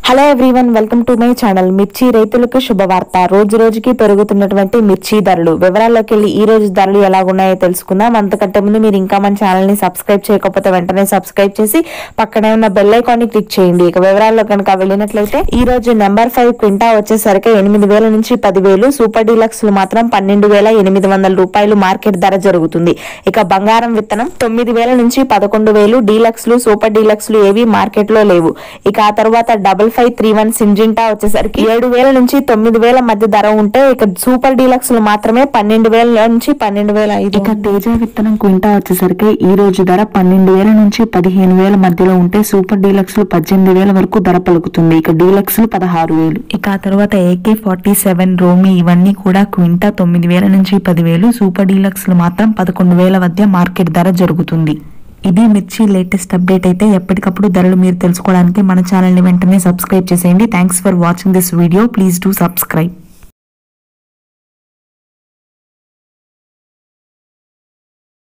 hello everyone welcome to my channel మిర్చి రైతులకు శుభవార్త రోజు రోజుకి పెరుగుతున్నటువంటి మిర్చి ధరలు వివరాల్లోకి వెళ్ళి ఈ రోజు ధరలు ఎలాగున్నాయో తెలుసుకుందాం అంతకంటే ముందు మీరు ఇంకా మన ఛానల్ ని సబ్స్క్రైబ్ చేయకపోతే వెంటనే సబ్స్క్రైబ్ చేసి పక్కనే ఉన్న బెల్ ఐకాన్ ని క్లిక్ చేయండి ఇక వివరాల్లో కనుక వెళ్ళినట్లయితే ఈ రోజు నెంబర్ ఫైవ్ క్వింటా వచ్చేసరికి ఎనిమిది వేల నుంచి పదివేలు సూపర్ డీలక్స్ మాత్రం పన్నెండు వేల ఎనిమిది వందల రూపాయలు మార్కెట్ ధర జరుగుతుంది ఇక బంగారం విత్తనం తొమ్మిది వేల నుంచి పదకొండు వేలు డీలక్స్ లు సూపర్ డీలక్స్ లు ఏవి మార్కెట్ లో లేవు ఇక ఆ తర్వాత double five three one Syngenta వచ్చేసరికి ఏడు వేల నుంచి తొమ్మిది వేల మధ్య ధర ఉంటే ఇక సూపర్ డీలక్స్ లు మాత్రమే పన్నెండు వేల నుంచి పన్నెండు వేల ఐదు ఇక తేజ విత్తనం క్వింటా వచ్చేసరికి ఈ రోజు ధర పన్నెండు వేల నుంచి పదిహేను వేల మధ్యలో ఉంటే సూపర్ డీలక్స్ లు పద్దెనిమిది వేల వరకు ధర పలుకుతుంది ఇక డీలక్స్ లు పదహారు వేలు ఇక ఆ తర్వాత ఏకే ఫార్టీ సెవెన్ రోమి ఇవన్నీ కూడా క్వింటా తొమ్మిది వేల నుంచి పదివేలు సూపర్ డీలక్స్ లు మాత్రం పదకొండు వేల మధ్య మార్కెట్ ధర జరుగుతుంది ఇది మిర్చి లేటెస్ట్ అప్డేట్ అయితే ఎప్పటికప్పుడు ధరలు మీరు తెలుసుకోవడానికి మన ఛానల్ ని వెంటనే సబ్స్క్రైబ్ చేసేయండి thanks for watching this video please do subscribe